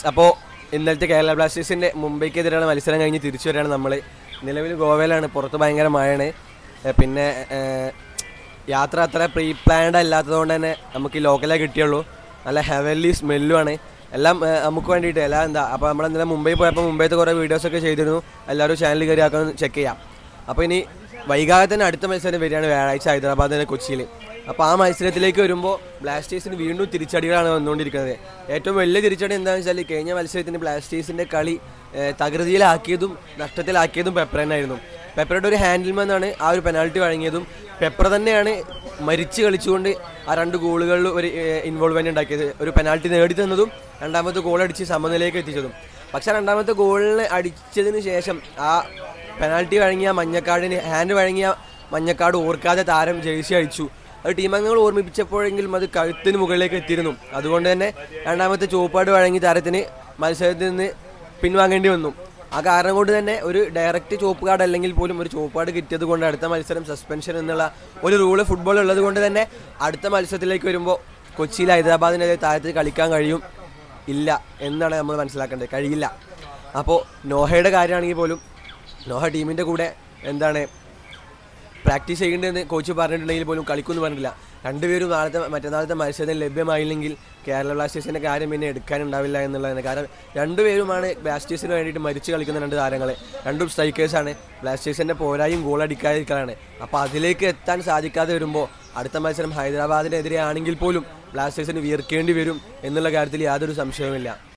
അപ്പോൾ ഇന്നലത്തെ കേരള ബ്ലാസ്റ്റേഴ്സിൻ്റെ മുംബൈക്കെതിരെയുള്ള മത്സരം കഴിഞ്ഞ് തിരിച്ചു വരികയാണ് നമ്മൾ നിലവിൽ ഗോവയിലാണ് പുറത്ത് ഭയങ്കര മഴയാണ് ഏ, പിന്നെ ഏ, യാത്ര അത്ര പ്രീ പ്ലാൻഡ് അല്ലാത്തതുകൊണ്ട് തന്നെ നമുക്ക് ഈ ലോക്കലേ കിട്ടിയുള്ളൂ നല്ല ഹെവൻലി സ്മെല്ലുമാണ് എല്ലാം ഏ, നമുക്ക് വേണ്ടിയിട്ട് എല്ലാം എന്താ അപ്പോൾ നമ്മൾ ഇന്നലെ മുംബൈ പോയപ്പോൾ മുംബൈത്തെ കുറേ വീഡിയോസൊക്കെ ചെയ്തിരുന്നു എല്ലാവരും ചാനൽ കയറി ആക്കാൻ ചെക്ക് ചെയ്യാം അപ്പോൾ ഇനി വൈകാതെ തന്നെ അടുത്ത മത്സരം വരികയാണ് വ്യാഴാഴ്ച ഹൈദരാബാദിലെ കൊച്ചിയിൽ അപ്പോൾ ആ മത്സരത്തിലേക്ക് വരുമ്പോൾ ബ്ലാസ്റ്റേഴ്സിന് വീണ്ടും തിരിച്ചടികളാണ് വന്നുകൊണ്ടിരിക്കുന്നത് ഏറ്റവും വലിയ തിരിച്ചടി എന്താണെന്ന് വെച്ചാൽ കഴിഞ്ഞ മത്സരത്തിന് ബ്ലാസ്റ്റേഴ്സിൻ്റെ കളി ഏഹ്, തകൃതിയിലാക്കിയതും നഷ്ടത്തിലാക്കിയതും പെപ്പർ തന്നെയായിരുന്നു പെപ്പറുടെ ഒരു ഹാൻഡിൽമെന്നാണ് ആ ഒരു പെനാൾട്ടി വഴങ്ങിയതും പെപ്പർ തന്നെയാണ് മരിച്ച് കളിച്ചുകൊണ്ട് ആ രണ്ട് ഗോളുകളിൽ ഒരു ഇൻവോൾവ്മെൻ്റ് ഉണ്ടാക്കിയത് ഒരു പെനാൾട്ടി നേടി തന്നതും രണ്ടാമത്തെ ഗോൾ അടിച്ച് സമനിലയിലേക്ക് എത്തിച്ചതും പക്ഷേ രണ്ടാമത്തെ ഗോളിന് അടിച്ചതിന് ശേഷം ആ പെനാൾട്ടി വഴങ്ങിയ മഞ്ഞക്കാടിന് ഹാൻഡ് വഴങ്ങിയ മഞ്ഞക്കാട് ഓർക്കാതെ താരം ജേഴ്സി അടിച്ചു അത് ടീമംഗങ്ങൾ ഓർമ്മിപ്പിച്ചപ്പോഴെങ്കിലും അത് കഴുത്തിന് മുകളിലേക്ക് എത്തിയിരുന്നു അതുകൊണ്ട് തന്നെ രണ്ടാമത്തെ ചുവപ്പാട് വഴങ്ങി താരത്തിന് മത്സരത്തിൽ നിന്ന് പിൻവാങ്ങേണ്ടി വന്നു ആ കാരണം കൊണ്ട് തന്നെ ഒരു ഡയറക്റ്റ് ചുവപ്പ് കാർഡ് അല്ലെങ്കിൽ പോലും ഒരു ചുവപ്പാട് കിട്ടിയത് കൊണ്ട് അടുത്ത മത്സരം സസ്പെൻഷൻ എന്നുള്ള ഒരു റൂള് ഫുട്ബോൾ ഉള്ളത് കൊണ്ട് തന്നെ അടുത്ത മത്സരത്തിലേക്ക് വരുമ്പോൾ കൊച്ചിയിൽ ഹൈദരാബാദിനെതിരെ താരത്തിൽ കളിക്കാൻ കഴിയും ഇല്ല എന്നാണ് നമ്മൾ മനസ്സിലാക്കേണ്ടത് കഴിയില്ല അപ്പോൾ നോഹയുടെ കാര്യമാണെങ്കിൽ പോലും നോഹ ടീമിൻ്റെ കൂടെ എന്താണ് പ്രാക്ടീസ് ചെയ്യേണ്ടതെന്ന് കോച്ച് പറഞ്ഞിട്ടുണ്ടെങ്കിൽ പോലും കളിക്കുമെന്ന് പറഞ്ഞില്ല രണ്ടുപേരും നാളത്തെ മറ്റന്നാളത്തെ മത്സരത്തിൽ ലഭ്യമായില്ലെങ്കിൽ കേരള ബ്ലാസ്റ്റേഴ്സിൻ്റെ കാര്യം പിന്നെ എടുക്കാനുണ്ടാവില്ല എന്നുള്ളതാണ് കാരണം രണ്ടുപേരുമാണ് ബ്ലാസ്റ്റേഴ്സിന് വേണ്ടിയിട്ട് മരിച്ചു കളിക്കുന്ന രണ്ട് താരങ്ങൾ രണ്ടും സ്ട്രൈക്കേഴ്സാണ് ബ്ലാസ്റ്റേഴ്സിൻ്റെ പോരായും ഗോൾ അടിക്കാതിരിക്കലാണ് അപ്പോൾ അതിലേക്ക് എത്താൻ സാധിക്കാതെ വരുമ്പോൾ അടുത്ത മത്സരം ഹൈദരാബാദിനെതിരെ ആണെങ്കിൽ പോലും ബ്ലാസ്റ്റേഴ്സിന് വിയർക്കേണ്ടി വരും എന്നുള്ള കാര്യത്തിൽ യാതൊരു സംശയവുമില്ല